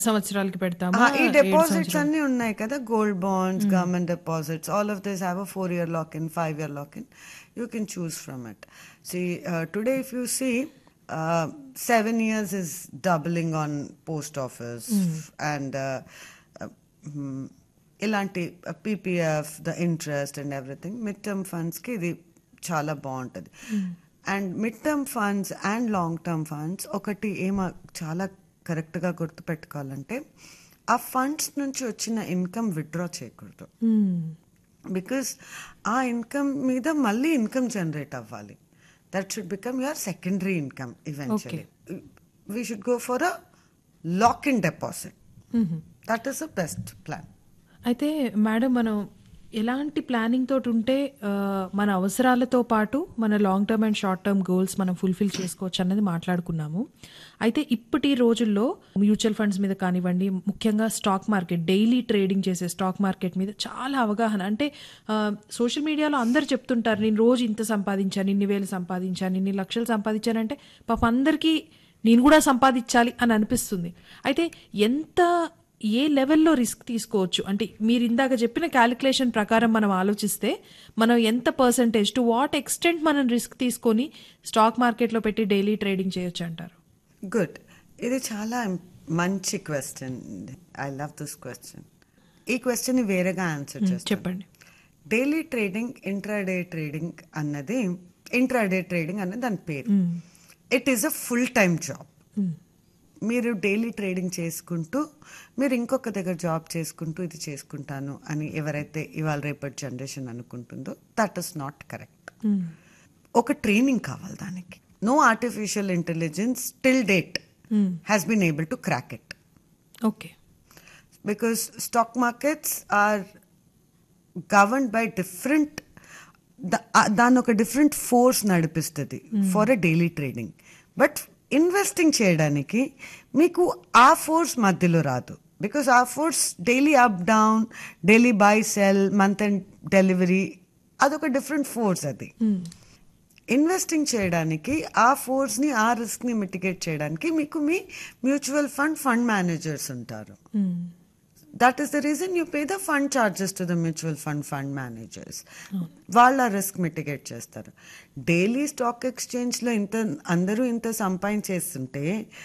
సంవత్సరాలకి పెడతామా ఆ, ఈ ఏడు డిపాజిట్స్ సంవత్సరాలు అన్ని ఉన్నాయి కదా gold bonds government deposits all of this have a four year lock in five year lock in you can choose from it see today if you see seven years is doubling on post office and ఇలాంటి PPF the interest and everything mid term ఫండ్స్కి ఇది చాలా బాగుంటుంది and mid term funds and long term funds ఒకటి ఏమో చాలా కరెక్ట్గా గుర్తుపెట్టుకోవాలంటే ఆ ఫండ్స్ నుంచి వచ్చిన ఇన్కమ్ విత్డ్రా చేయకూడదు బికాస్ ఆ ఇన్కమ్ మీద మళ్ళీ ఇన్కమ్ జనరేట్ అవ్వాలి that should become your secondary income eventually we should go for a lock in deposit that is a best plan అయితే మేడం మనం ఎలాంటి ప్లానింగ్ తోటి ఉంటే ఆ, మన అవసరాలతో పాటు మన long term and short term goals మనం ఫుల్ఫిల్ చేసుకోవచ్చు అన్నది మాట్లాడుకున్నాము అయితే ఇప్పటి రోజుల్లో మ్యూచువల్ ఫండ్స్ మీద కానివ్వండి ముఖ్యంగా స్టాక్ మార్కెట్ డైలీ ట్రేడింగ్ చేసే స్టాక్ మార్కెట్ మీద చాలా అవగాహన అంటే సోషల్ మీడియాలో అందరు చెప్తుంటారు నేను రోజు ఇంత సంపాదించాను ఇన్ని వేలు సంపాదించాను ఇన్ని లక్షలు సంపాదించానంటే పాప అందరికీ నేను కూడా సంపాదించాలి అని అనిపిస్తుంది అయితే ఎంత ఏ లెవెల్లో రిస్క్ తీసుకోవచ్చు అంటే మీరు ఇందాక చెప్పిన క్యాలిక్యులేషన్ ప్రకారం మనం ఆలోచిస్తే మనం ఎంత పర్సంటేజ్ టు వాట్ ఎక్స్టెంట్ మనం రిస్క్ తీసుకొని స్టాక్ మార్కెట్లో పెట్టి డైలీ ట్రేడింగ్ చేయొచ్చు అంటారు గుడ్ ఇది చాలా మంచి question I love this question ఈ క్వశ్చన్ వేరేగా ఆన్సర్ చేస్తాను చెప్పండి డైలీ ట్రేడింగ్ ఇంట్రాడే ట్రేడింగ్ అన్నది ఇంట్రాడే ట్రేడింగ్ అన్నది దాని పేరు it is a full time job మీరు డైలీ ట్రేడింగ్ చేసుకుంటూ మీరు ఇంకొక దగ్గర జాబ్ చేసుకుంటూ ఇది చేసుకుంటాను అని ఎవరైతే ఇవాళ రేపటి జనరేషన్ అనుకుంటుందో దట్ ఇస్ నాట్ కరెక్ట్ ఒక ట్రైనింగ్ కావాలి దానికి no artificial intelligence till date has been able to crack it okay because stock markets are governed by different ద- ఆ- దాన్ని ఒక డిఫరెంట్ ఫోర్స్ నడిపిస్తుంది for a daily trading but investing చేయడానికి మీకు ఆ ఫోర్స్ మధ్యలో రాదు బికాస్ ఆ force daily up down daily buy sell month and delivery అదొక డిఫరెంట్ ఫోర్స్ అది ఇన్వెస్టింగ్ చేయడానికి ఆ ఫోర్స్ ని ఆ రిస్క్ ని మిటిగేట్ చేయడానికి మీకు మీ మ్యూచువల్ ఫండ్ ఫండ్ మేనేజర్స్ ఉంటారు that is the reason you pay the fund charges to the mutual fund fund managers వాళ్ళ రిస్క్ మిటిగేట్ చేస్తారు డైలీ స్టాక్ ఎక్స్చేంజ్ లో ఇంత అందరూ ఇంత సంపాదించేస్తుంటే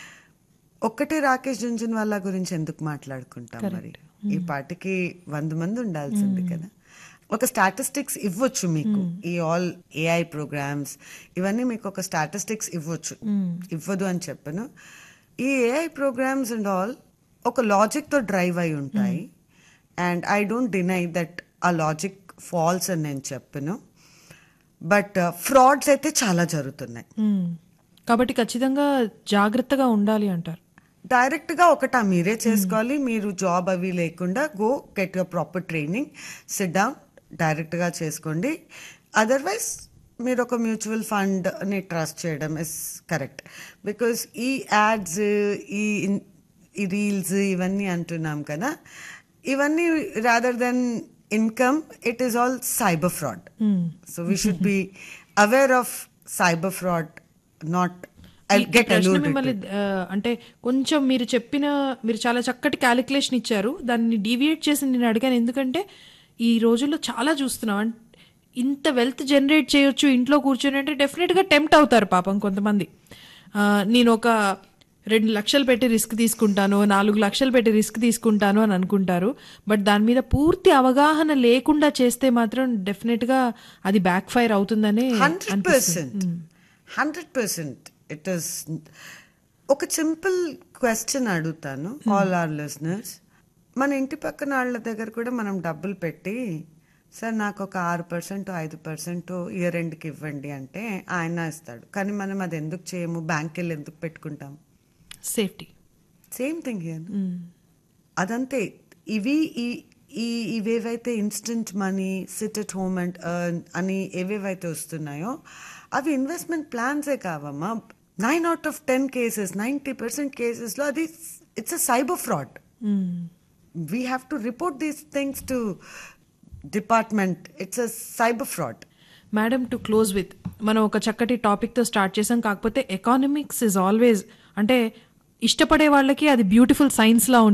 ఒక్కటే రాకేష్ జుంజున్ వాళ్ళ గురించి ఎందుకు మాట్లాడుకుంటాం మరి ఈ పాటికి వంద మంది ఉండాల్సింది కదా ఒక స్టాటిస్టిక్స్ ఇవ్వచ్చు మీకు ఈ ఆల్ ఏఐ ప్రోగ్రామ్స్ ఇవన్నీ మీకు ఒక స్టాటిస్టిక్స్ ఇవ్వచ్చు ఇవ్వదు అని చెప్పను ఈ ఏఐ ప్రోగ్రామ్స్ అండ్ ఆల్ ఒక లాజిక్ తో డ్రైవ్ అయి ఉంటాయి and I don't deny that ఆ లాజిక్ ఫాల్స్ అని నేను చెప్పను బట్ ఫ్రాడ్స్ అయితే చాలా జరుగుతున్నాయి కాబట్టి ఖచ్చితంగా జాగ్రత్తగా ఉండాలి అంటారు డైరెక్ట్ గా ఒకటా మీరే చేసుకోవాలి మీరు జాబ్ అవి లేకుండా go get your proper training sit down direct గా చేసుకోండి అదర్వైజ్ మీరు ఒక మ్యూచువల్ ఫండ్ ని ట్రస్ట్ చేయడం ఇస్ కరెక్ట్ బికాస్ ఈ యాడ్స్ ఈ ఈ రీల్స్ ఇవన్నీ అంటున్నాం కదా ఇవన్నీ rather than income it is all cyber fraud so we should be aware of cyber fraud not I ఈ గెట్ ప్రశ్న మిమ్మల్ని ఆ, అంటే కొంచెం మీరు చెప్పిన మీరు చాలా చక్కటి క్యాలిక్యులేషన్ ఇచ్చారు దాన్ని డీవియేట్ చేసి నేను అడిగాను ఎందుకంటే ఈ రోజుల్లో చాలా చూస్తున్నాం అం- ఇంత వెల్త్ జనరేట్ చేయొచ్చు ఇంట్లో కూర్చొని అంటే డెఫినెట్గా టెంప్ట్ అవుతారు పాపం కొంతమంది ఆ, నేను ఒక రెండు లక్షలు పెట్టి రిస్క్ తీసుకుంటాను నాలుగు లక్షలు పెట్టి రిస్క్ తీసుకుంటాను అని అనుకుంటారు బట్ దాని మీద పూర్తి అవగాహన లేకుండా చేస్తే మాత్రం డెఫినెట్గా అది బ్యాక్ ఫైర్ అవుతుందని hundred percent hundred percent it is ఒక సింపుల్ క్వశ్చన్ అడుగుతాను ఆల్ ఆర్ లిసనర్స్ మన ఇంటి పక్కన వాళ్ళ దగ్గర కూడా మనం డబ్బులు పెట్టి సార్ నాకు ఒక ఆరు పర్సెంట్ ఐదు పర్సెంట్ ఇయర్ ఎండ్కి ఇవ్వండి అంటే ఆయన ఇస్తాడు కానీ మనం అది ఎందుకు చేయము బ్యాంక్ వెళ్ళి ఎందుకు పెట్టుకుంటాం సేఫ్టీ సేమ్ థింగ్ హియర్ అదంతే ఇవి ఈ ఈ ఇవేవైతే instant money sit at home and earn అని ఏవేవైతే వస్తున్నాయో అవి ఇన్వెస్ట్మెంట్ ప్లాన్సే కావమ్మా nine out of ten cases ninety percent కేసెస్లో అది it's a cyber fraud we have to report these things to department it's a cyber fraud madam to close with మనం ఒక చక్కటి టాపిక్తో స్టార్ట్ చేసాం కాకపోతే ఎకానమిక్స్ ఇస్ ఆల్వేస్ అంటే ఇష్టపడే వాళ్ళకి అది బ్యూటిఫుల్ సైన్స్ లా